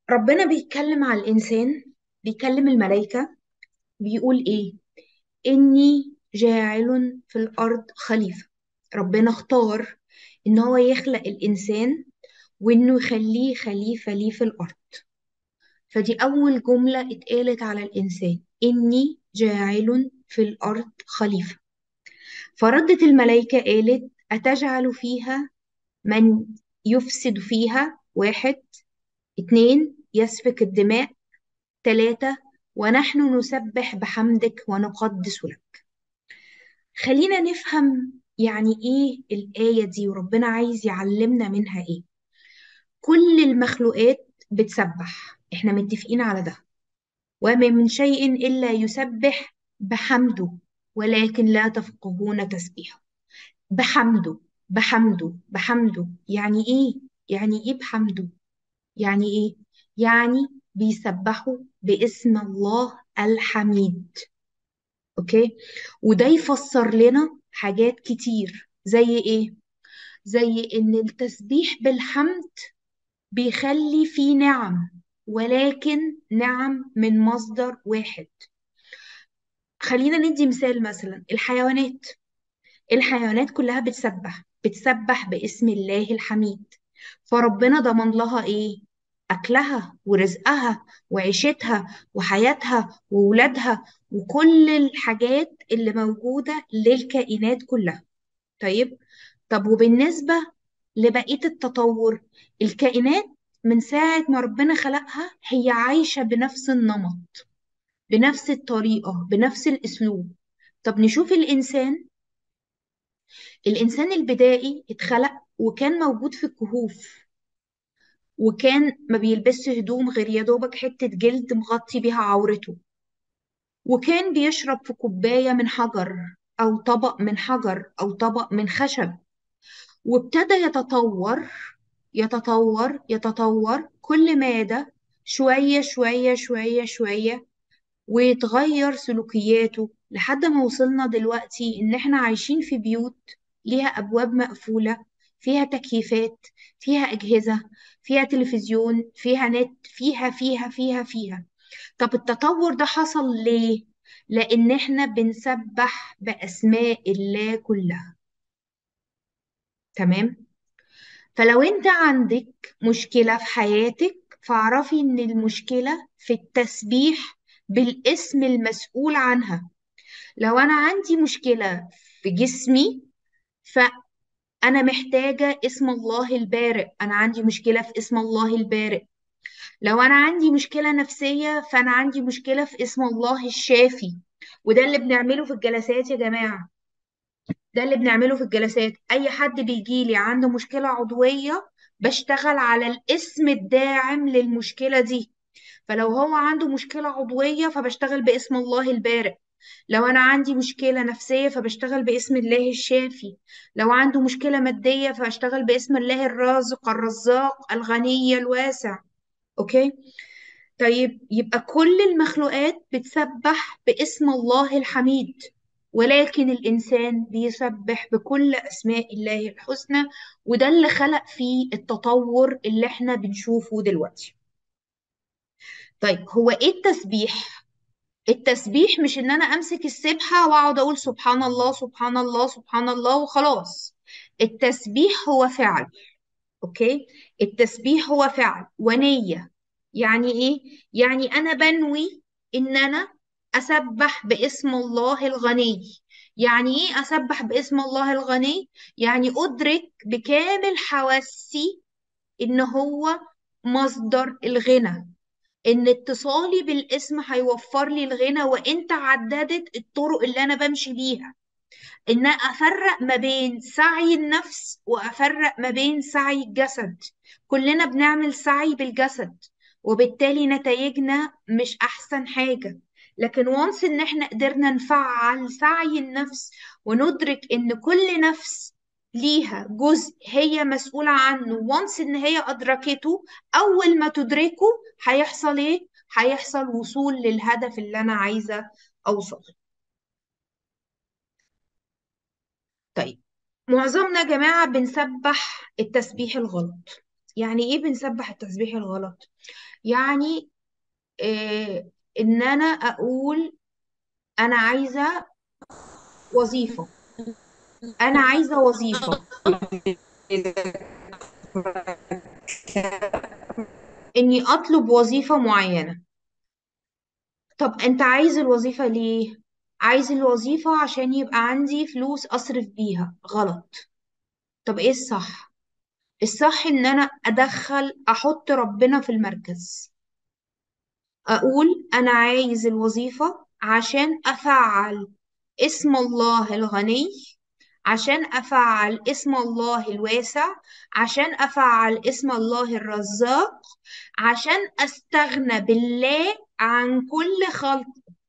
ربنا بيتكلم على الإنسان بيكلم الملائكة بيقول إيه إني جاعل في الأرض خليفة ربنا اختار إن هو يخلق الإنسان وإنه يخليه خليفة ليه في الأرض فدي أول جملة اتقالت على الإنسان إني جاعل في الأرض خليفة فردت الملائكة قالت أتجعل فيها من يفسد فيها واحد اتنين يسفك الدماء تلاتة ونحن نسبح بحمدك ونقدس لك خلينا نفهم يعني ايه الآية دي وربنا عايز يعلمنا منها ايه كل المخلوقات بتسبح احنا متفقين على ده وما من شيء إلا يسبح بحمده ولكن لا تفقهون تسبيحه بحمده بحمده بحمده يعني ايه يعني ايه بحمده يعني ايه يعني بيسبحوا باسم الله الحميد اوكي وده يفسر لنا حاجات كتير زي ايه زي ان التسبيح بالحمد بيخلي فيه نعم ولكن نعم من مصدر واحد خلينا ندي مثال مثلا الحيوانات الحيوانات كلها بتسبح بتسبح باسم الله الحميد فربنا ضمن لها ايه اكلها ورزقها وعيشتها وحياتها وولادها وكل الحاجات اللي موجودة للكائنات كلها طيب طب وبالنسبة لبقية التطور الكائنات من ساعة ما ربنا خلقها هي عايشة بنفس النمط بنفس الطريقة بنفس الأسلوب طب نشوف الإنسان الإنسان البدائي اتخلق وكان موجود في الكهوف وكان ما بيلبسش هدوم غير يا دوبك حتة جلد مغطي بيها عورته وكان بيشرب في كوباية من حجر أو طبق من حجر أو طبق من خشب وابتدى يتطور يتطور يتطور كل مادة شوية شوية شوية شوية ويتغير سلوكياته لحد ما وصلنا دلوقتي إن إحنا عايشين في بيوت ليها أبواب مقفولة فيها تكييفات فيها أجهزة فيها تلفزيون فيها نت فيها فيها فيها فيها طب التطور ده حصل ليه؟ لأن إحنا بنسبح بأسماء الله كلها تمام؟ فلو أنت عندك مشكلة في حياتك فاعرفي إن المشكلة في التسبيح بالاسم المسؤول عنها لو أنا عندي مشكلة في جسمي فأنا محتاجة اسم الله البارئ أنا عندي مشكلة في اسم الله البارئ لو أنا عندي مشكلة نفسية فأنا عندي مشكلة في اسم الله الشافي وده اللي بنعمله في الجلسات يا جماعة ده اللي بنعمله في الجلسات أي حد بيجيلي عنده مشكلة عضوية بشتغل على الاسم الداعم للمشكلة دي فلو هو عنده مشكلة عضوية فبشتغل باسم الله البارئ لو أنا عندي مشكلة نفسية فبشتغل باسم الله الشافي لو عنده مشكلة مادية فبشتغل باسم الله الرازق الرزاق الغني الواسع أوكي طيب يبقى كل المخلوقات بتسبح باسم الله الحميد ولكن الإنسان بيسبح بكل أسماء الله الحسنى وده اللي خلق فيه التطور اللي احنا بنشوفه دلوقتي طيب هو ايه التسبيح التسبيح مش ان انا امسك السبحة واقعد اقول سبحان الله سبحان الله سبحان الله وخلاص التسبيح هو فعل اوكي التسبيح هو فعل ونية يعني ايه يعني انا بنوي ان انا اسبح باسم الله الغني يعني ايه اسبح باسم الله الغني يعني ادرك بكامل حواسي ان هو مصدر الغنى ان اتصالي بالاسم هيوفر لي الغنى وانت عددت الطرق اللي انا بمشي بيها ان افرق ما بين سعي النفس وافرق ما بين سعي الجسد كلنا بنعمل سعي بالجسد وبالتالي نتائجنا مش احسن حاجة لكن وانس ان احنا قدرنا نفعل سعي النفس وندرك ان كل نفس ليها جزء هي مسؤولة عنه وانس ان هي ادركته اول ما تدركه هيحصل ايه هيحصل وصول للهدف اللي انا عايزة اوصل طيب معظمنا يا جماعة بنسبح التسبيح الغلط يعني ايه بنسبح التسبيح الغلط يعني إيه ان انا اقول انا عايزة وظيفة انا عايزة وظيفة اني اطلب وظيفة معينة طب انت عايز الوظيفة ليه عايز الوظيفة عشان يبقى عندي فلوس اصرف بيها غلط طب ايه الصح الصح ان انا ادخل احط ربنا في المركز اقول انا عايز الوظيفة عشان افعل اسم الله الغني عشان افعل اسم الله الواسع عشان افعل اسم الله الرزاق عشان استغنى بالله عن كل خلق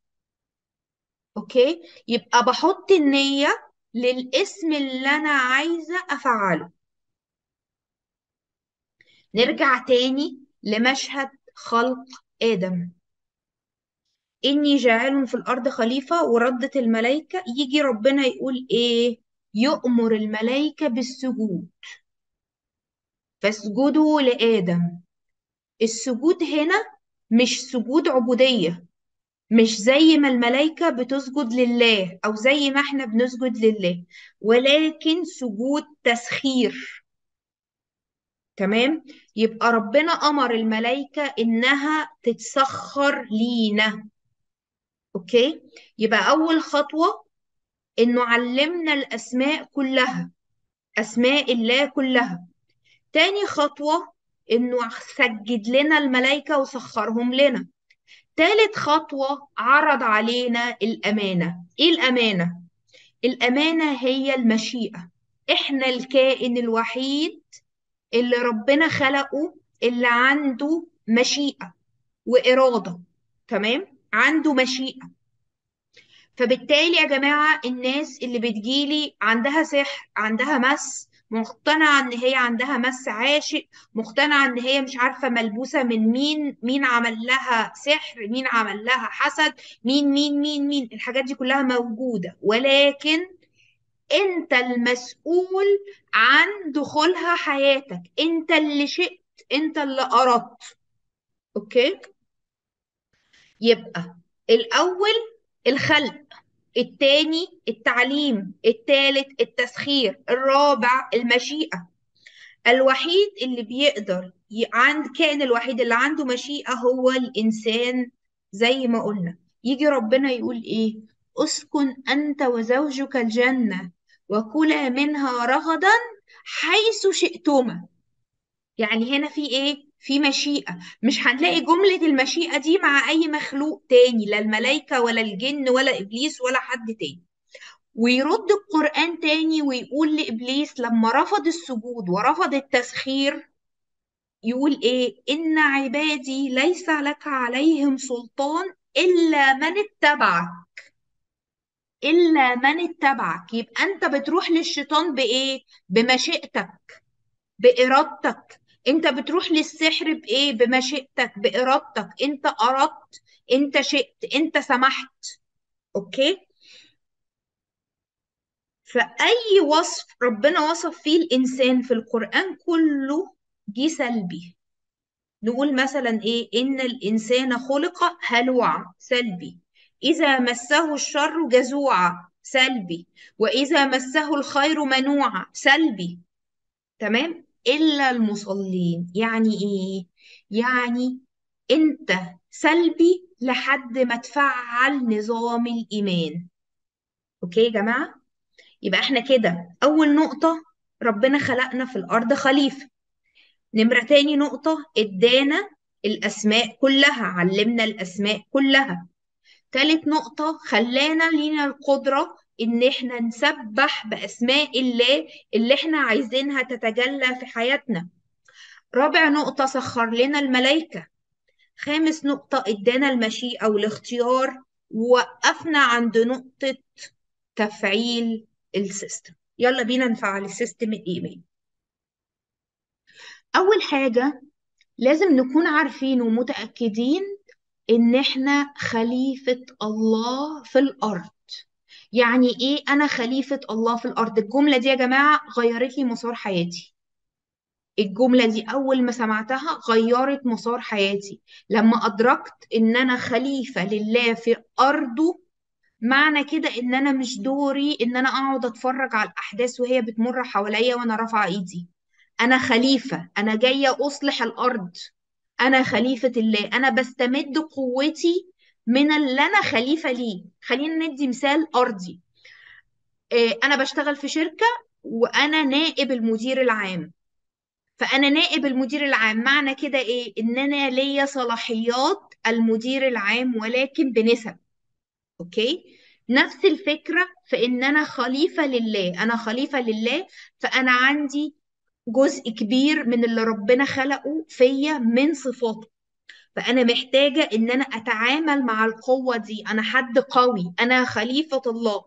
اوكي يبقى بحط النية للاسم اللي انا عايزة افعله نرجع تاني لمشهد خلق آدم إني جاعل في الأرض خليفة وردت الملائكة يجي ربنا يقول إيه يؤمر الملائكة بالسجود فاسجدوا لآدم السجود هنا مش سجود عبودية مش زي ما الملائكة بتسجد لله أو زي ما احنا بنسجد لله ولكن سجود تسخير تمام يبقى ربنا أمر الملائكة إنها تتسخر لينا أوكي يبقى أول خطوة إنه علمنا الأسماء كلها أسماء الله كلها تاني خطوة إنه سجد لنا الملائكة وسخرهم لنا تالت خطوة عرض علينا الأمانة إيه الأمانة؟ الأمانة هي المشيئة إحنا الكائن الوحيد اللي ربنا خلقه اللي عنده مشيئة وإرادة تمام؟ عنده مشيئة فبالتالي يا جماعة الناس اللي بتجيلي عندها سحر عندها مس مقتنعة ان هي عندها مس عاشق مقتنعة ان هي مش عارفة ملبوسة من مين مين عمل لها سحر مين عمل لها حسد مين مين مين مين الحاجات دي كلها موجودة ولكن انت المسؤول عن دخولها حياتك انت اللي شئت انت اللي اردت اوكي يبقى الاول الخلق التاني التعليم التالت التسخير الرابع المشيئة الوحيد اللي بيقدر ي- عند كائن الوحيد اللي عنده مشيئة هو الإنسان زي ما قلنا يجي ربنا يقول إيه اسكن أنت وزوجك الجنة وكلا منها رغدا حيث شئتما يعني هنا في ايه في مشيئة مش هنلاقي جملة المشيئة دي مع اي مخلوق تاني لا الملائكة ولا الجن ولا ابليس ولا حد تاني ويرد القرآن تاني ويقول لإبليس لما رفض السجود ورفض التسخير يقول إيه إن عبادي ليس لك عليهم سلطان إلا من اتبعك إلا من اتبعك يبقى أنت بتروح للشيطان بإيه بمشيئتك بإرادتك انت بتروح للسحر بإيه بمشيئتك بإرادتك انت أردت انت شئت انت سمحت اوكي فأي وصف ربنا وصف فيه الإنسان في القرآن كله جه سلبي نقول مثلا إيه إن الإنسان خلق هلوعا سلبي إذا مسه الشر جزوعا سلبي وإذا مسه الخير منوعا سلبي تمام إلا المصلين يعني إيه؟ يعني أنت سلبي لحد ما تفعل نظام الإيمان أوكي يا جماعة؟ يبقى إحنا كده أول نقطة ربنا خلقنا في الأرض خليفة نمرة تاني نقطة إدانا الأسماء كلها علمنا الأسماء كلها تالت نقطة خلانا لينا القدرة إن إحنا نسبح بأسماء الله اللي إحنا عايزينها تتجلى في حياتنا رابع نقطة سخر لنا الملائكة خامس نقطة إدانا المشيئة والاختيار ووقفنا عند نقطة تفعيل السيستم يلا بينا نفعل السيستم الإيماني أول حاجة لازم نكون عارفين ومتأكدين إن إحنا خليفة الله في الأرض يعني إيه أنا خليفة الله في الأرض الجملة دي يا جماعة غيرت لي مسار حياتي الجملة دي أول ما سمعتها غيرت مسار حياتي لما أدركت إن أنا خليفة لله في أرضه معنى كده إن أنا مش دوري إن أنا أقعد أتفرج على الأحداث وهي بتمر حواليا وأنا رافعة إيدي أنا خليفة أنا جاية أصلح الأرض أنا خليفة الله أنا بستمد قوتي من اللي أنا خليفة ليه خلينا ندي مثال أرضي آه، أنا بشتغل في شركة وأنا نائب المدير العام فأنا نائب المدير العام معنى كده إيه؟ إن أنا ليا صلاحيات المدير العام ولكن بنسب أوكي؟ نفس الفكرة في إن أنا خليفة لله أنا خليفة لله فأنا عندي جزء كبير من اللي ربنا خلقه فيا من صفاته فأنا محتاجة إن أنا أتعامل مع القوة دي أنا حد قوي أنا خليفة الله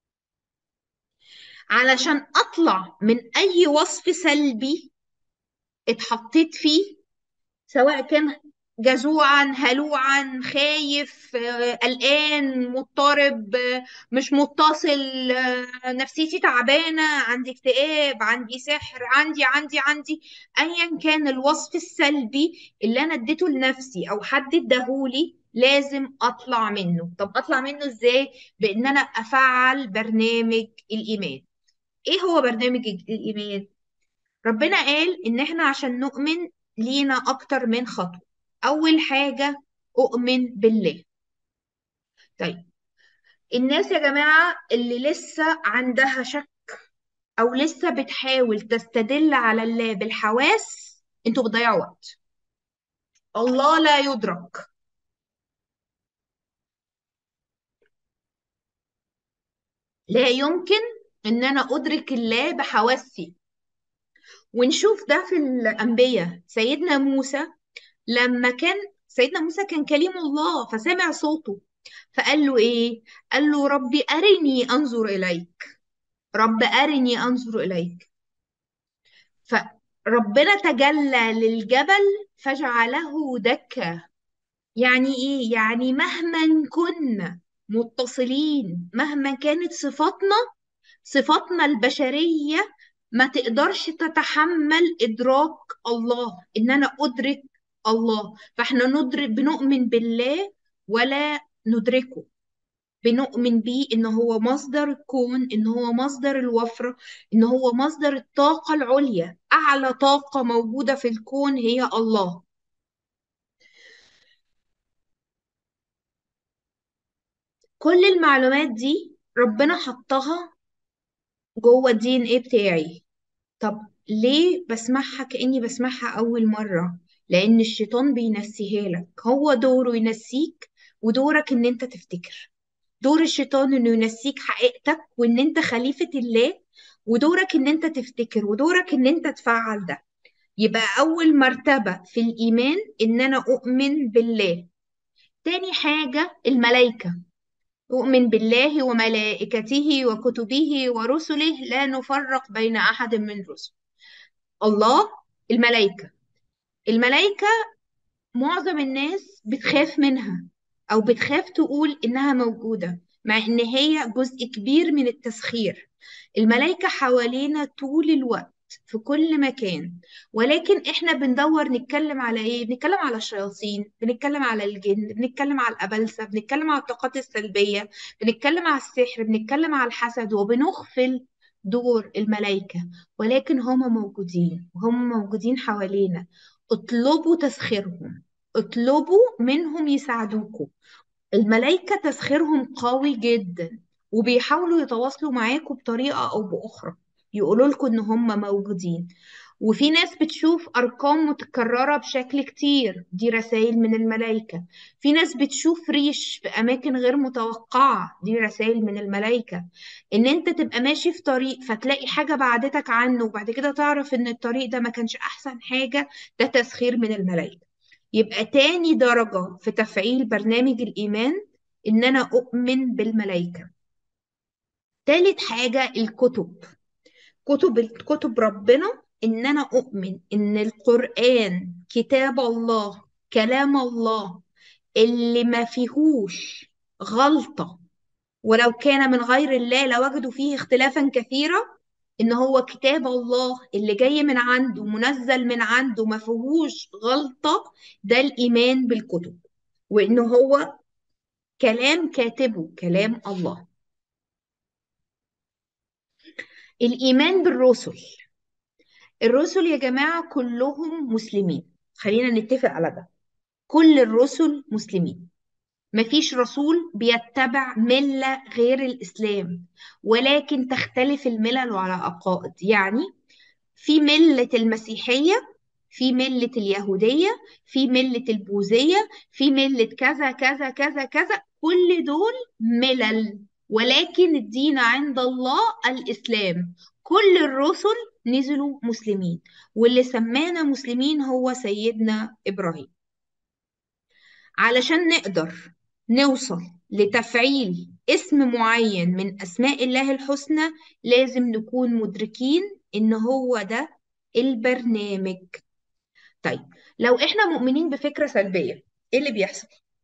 علشان أطلع من أي وصف سلبي اتحطيت فيه سواء كان جزوعا هلوعا خايف آه، قلقان مضطرب آه، مش متصل آه، نفسيتي تعبانة عندي اكتئاب عندي سحر عندي عندي عندي ايا كان الوصف السلبي اللي انا اديته لنفسي او حد اداهولي لازم اطلع منه طب اطلع منه ازاي بان انا افعل برنامج الايمان ايه هو برنامج الايمان ربنا قال إن إحنا عشان نؤمن لينا أكتر من خطوة أول حاجة أؤمن بالله طيب الناس يا جماعة اللي لسه عندها شك أو لسه بتحاول تستدل على الله بالحواس انتوا بتضيعوا وقت الله لا يدرك لا يمكن ان انا ادرك الله بحواسي ونشوف ده في الانبياء سيدنا موسى لما كان سيدنا موسى كان كليم الله فسمع صوته فقال له ايه قال له ربي ارني انظر اليك رب ارني انظر اليك فربنا تجلى للجبل فجعله دكا يعني ايه يعني مهما كنا متصلين مهما كانت صفاتنا صفاتنا البشرية ما تقدرش تتحمل إدراك الله إن أنا أدرك الله فإحنا ندرك بنؤمن بالله ولا ندركه بنؤمن بيه إن هو مصدر الكون إن هو مصدر الوفرة إن هو مصدر الطاقة العليا أعلى طاقة موجودة في الكون هي الله كل المعلومات دي ربنا حطها جوه الدي ان ايه بتاعي طب ليه بسمعها كأني بسمعها أول مرة لأن الشيطان بينسيها لك هو دوره ينسيك ودورك إن أنت تفتكر دور الشيطان إنه ينسيك حقيقتك وإن أنت خليفة الله ودورك إن أنت تفتكر ودورك إن أنت تفعل ده يبقى أول مرتبة في الإيمان إن أنا أؤمن بالله تاني حاجة الملائكة أؤمن بالله وملائكته وكتبه ورسله لا نفرق بين أحد من رسله الله الملائكة الملائكة معظم الناس بتخاف منها أو بتخاف تقول إنها موجودة مع إن هي جزء كبير من التسخير الملائكة حوالينا طول الوقت في كل مكان ولكن احنا بندور نتكلم على ايه بنتكلم على الشياطين بنتكلم على الجن بنتكلم على الأبلسة بنتكلم على الطاقات السلبية بنتكلم على السحر بنتكلم على الحسد وبنغفل دور الملائكة ولكن هما موجودين وهم موجودين حوالينا اطلبوا تسخيرهم اطلبوا منهم يساعدوكم الملائكة تسخيرهم قوي جدا وبيحاولوا يتواصلوا معاكم بطريقة أو بأخرى يقولوا لكم إن هم موجودين وفي ناس بتشوف أرقام متكررة بشكل كتير دي رسائل من الملائكة في ناس بتشوف ريش في أماكن غير متوقعة دي رسائل من الملائكة إن أنت تبقى ماشي في طريق فتلاقي حاجة بعدتك عنه وبعد كده تعرف إن الطريق ده ما كانش أحسن حاجة ده تسخير من الملائكة يبقى تاني درجة في تفعيل برنامج الإيمان إن أنا أؤمن بالملائكة تالت حاجة الكتب كتب كتب ربنا إن أنا أؤمن إن القرآن كتاب الله كلام الله اللي ما فيهوش غلطة ولو كان من غير الله لوجدوا فيه اختلافا كثيرا ان هو كتاب الله اللي جاي من عنده منزل من عنده ما فيهوش غلطة ده الإيمان بالكتب وإن هو كلام كاتبه كلام الله الإيمان بالرسل الرسل يا جماعة كلهم مسلمين خلينا نتفق على ده كل الرسل مسلمين مفيش رسول بيتبع ملة غير الإسلام ولكن تختلف الملل على عقائد يعني في ملة المسيحية في ملة اليهودية في ملة البوذية في ملة كذا كذا كذا كذا كل دول ملل ولكن الدين عند الله الإسلام كل الرسل نزلوا مسلمين واللي سمانا مسلمين هو سيدنا إبراهيم علشان نقدر نوصل لتفعيل اسم معين من أسماء الله الحسنى لازم نكون مدركين إن هو ده البرنامج طيب لو إحنا مؤمنين بفكرة سلبية إيه اللي بيحصل؟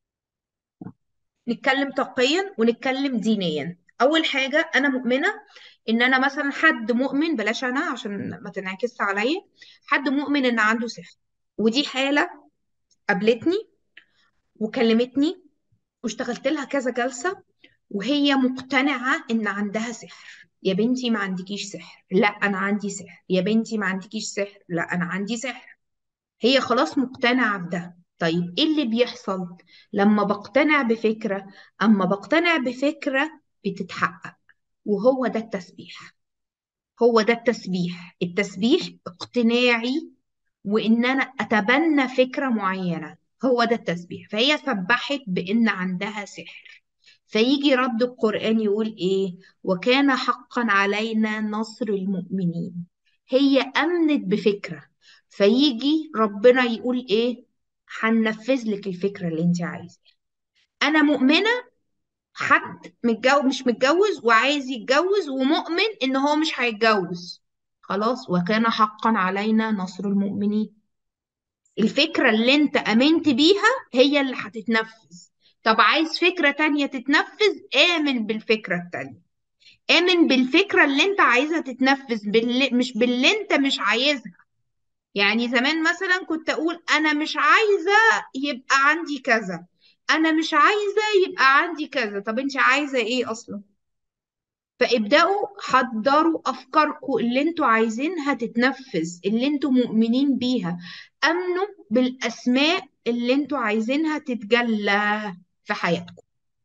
نتكلم طاقيا ونتكلم دينيا أول حاجة أنا مؤمنة إن أنا مثلا حد مؤمن بلاش أنا عشان ما تنعكس عليا حد مؤمن إن عنده سحر ودي حالة قابلتني وكلمتني واشتغلت لها كذا جلسة وهي مقتنعة إن عندها سحر يا بنتي ما عندكيش سحر لا أنا عندي سحر يا بنتي ما عندكيش سحر لا أنا عندي سحر هي خلاص مقتنعة بده طيب إيه اللي بيحصل لما بقتنع بفكرة أما بقتنع بفكرة بتتحقق وهو ده التسبيح هو ده التسبيح التسبيح اقتناعي وإن أنا أتبنى فكرة معينة هو ده التسبيح فهي سبحت بإن عندها سحر فيجي رد القرآن يقول إيه وكان حقا علينا نصر المؤمنين هي أمنت بفكرة فيجي ربنا يقول إيه هننفذ لك الفكرة اللي أنت عايزاها أنا مؤمنة حد متجوز مش متجوز وعايز يتجوز ومؤمن إن هو مش هيتجوز خلاص وكان حقا علينا نصر المؤمنين الفكرة اللي انت امنت بيها هي اللي هتتنفذ طب عايز فكرة تانية تتنفذ آمن بالفكرة التانية آمن بالفكرة اللي انت عايزها تتنفذ باللي مش باللي انت مش عايزها يعني زمان مثلا كنت اقول انا مش عايزة يبقى عندي كذا انا مش عايزة يبقى عندي كذا طب انت عايزة ايه اصلا فابدأوا حضروا أفكاركم اللي انتوا عايزينها تتنفذ اللي انتوا مؤمنين بيها أمنوا بالأسماء اللي انتوا عايزينها تتجلى في حياتكم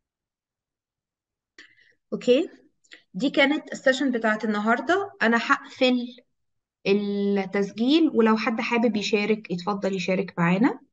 أوكي دي كانت السيشن بتاعت النهاردة أنا هقفل التسجيل ولو حد حابب يشارك يتفضل يشارك معانا